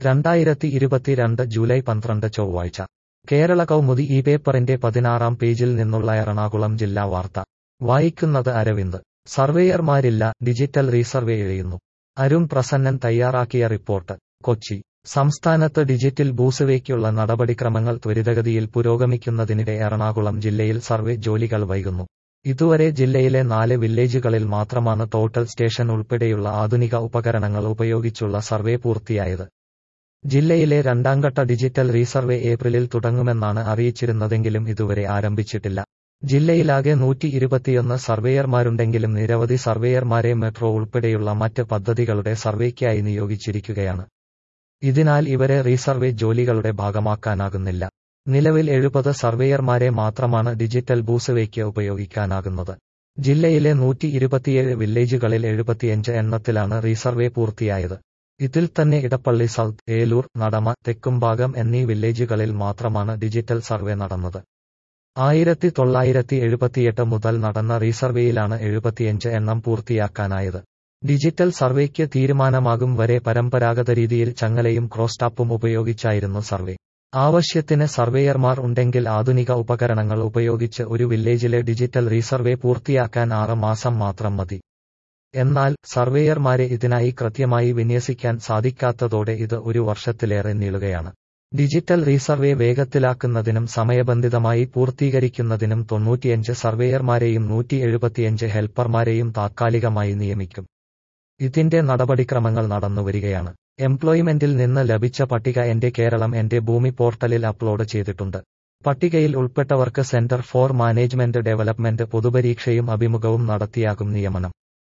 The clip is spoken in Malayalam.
രണ്ടായിരത്തി ഇരുപത്തിരണ്ട് ജൂലൈ പന്ത്രണ്ട് ചൊവ്വാഴ്ച കേരള കൗമുദി ഈ പേപ്പറിന്റെ പതിനാറാം പേജിൽ നിന്നുള്ള എറണാകുളം ജില്ലാ വാർത്ത വായിക്കുന്നത് അരവിന്ദ് സർവേയർമാരില്ല ഡിജിറ്റൽ റീസർവേ എഴുതുന്നു അരുൺ പ്രസന്നൻ തയ്യാറാക്കിയ റിപ്പോർട്ട് കൊച്ചി സംസ്ഥാനത്ത് ഡിജിറ്റൽ ഭൂസർവേക്കുള്ള നടപടിക്രമങ്ങൾ ത്വരിതഗതിയിൽ പുരോഗമിക്കുന്നതിനിടെ എറണാകുളം ജില്ലയിൽ സർവേ ജോലികൾ വൈകുന്നു ഇതുവരെ ജില്ലയിലെ നാല് വില്ലേജുകളിൽ മാത്രമാണ് ടോട്ടൽ സ്റ്റേഷൻ ഉൾപ്പെടെയുള്ള ആധുനിക ഉപകരണങ്ങൾ ഉപയോഗിച്ചുള്ള സർവേ പൂർത്തിയായത് ജില്ലയിലെ രണ്ടാംഘട്ട ഡിജിറ്റൽ റീസർവേ ഏപ്രിലിൽ തുടങ്ങുമെന്നാണ് അറിയിച്ചിരുന്നതെങ്കിലും ഇതുവരെ ആരംഭിച്ചിട്ടില്ല ജില്ലയിലാകെ നൂറ്റി ഇരുപത്തിയൊന്ന് സർവേയർമാരുണ്ടെങ്കിലും നിരവധി സർവേയർമാരെ മെട്രോ ഉൾപ്പെടെയുള്ള മറ്റ് പദ്ധതികളുടെ സർവേക്കായി നിയോഗിച്ചിരിക്കുകയാണ് ഇതിനാൽ ഇവരെ റീസർവേ ജോലികളുടെ ഭാഗമാക്കാനാകുന്നില്ല നിലവിൽ എഴുപത് സർവേയർമാരെ മാത്രമാണ് ഡിജിറ്റൽ ഭൂസർവേക്ക് ഉപയോഗിക്കാനാകുന്നത് ജില്ലയിലെ നൂറ്റി ഇരുപത്തിയേഴ് വില്ലേജുകളിൽ എഴുപത്തിയഞ്ച് എണ്ണത്തിലാണ് റീസർവേ പൂർത്തിയായത് ഇതിൽ തന്നെ ഇടപ്പള്ളി സൗത്ത് ഏലൂർ നടമ തെക്കുംഭാഗം എന്നീ വില്ലേജുകളിൽ മാത്രമാണ് ഡിജിറ്റൽ സർവേ നടന്നത് ആയിരത്തി തൊള്ളായിരത്തി എഴുപത്തിയെട്ട് മുതൽ നടന്ന റീസർവേയിലാണ് എഴുപത്തിയഞ്ച് എണ്ണം പൂർത്തിയാക്കാനായത് ഡിജിറ്റൽ സർവേക്ക് തീരുമാനമാകും വരെ പരമ്പരാഗത രീതിയിൽ ചങ്ങലയും ക്രോസ്റ്റാപ്പും ഉപയോഗിച്ചായിരുന്നു സർവേ ആവശ്യത്തിന് സർവേയർമാർ ഉണ്ടെങ്കിൽ ആധുനിക ഉപകരണങ്ങൾ ഉപയോഗിച്ച് ഒരു വില്ലേജിലെ ഡിജിറ്റൽ റീസർവേ പൂർത്തിയാക്കാൻ ആറ് മാസം മാത്രം മതി എന്നാൽ സർവേയർമാരെ ഇതിനായി കൃത്യമായി വിന്യസിക്കാൻ സാധിക്കാത്തതോടെ ഇത് ഒരു വർഷത്തിലേറെ നീളുകയാണ് ഡിജിറ്റൽ റീസർവേ വേഗത്തിലാക്കുന്നതിനും സമയബന്ധിതമായി പൂർത്തീകരിക്കുന്നതിനും തൊണ്ണൂറ്റിയഞ്ച് സർവേയർമാരെയും നൂറ്റി എഴുപത്തിയഞ്ച് ഹെൽപ്പർമാരെയും താത്കാലികമായി നിയമിക്കും ഇതിന്റെ നടപടിക്രമങ്ങൾ നടന്നുവരികയാണ് എംപ്ലോയ്മെന്റിൽ നിന്ന് ലഭിച്ച പട്ടിക എന്റെ കേരളം എന്റെ ഭൂമി പോർട്ടലിൽ അപ്ലോഡ് ചെയ്തിട്ടുണ്ട് പട്ടികയിൽ ഉൾപ്പെട്ടവർക്ക് സെന്റർ ഫോർ മാനേജ്മെന്റ് ഡെവലപ്മെന്റ് പൊതുപരീക്ഷയും അഭിമുഖവും നടത്തിയാകും നിയമനം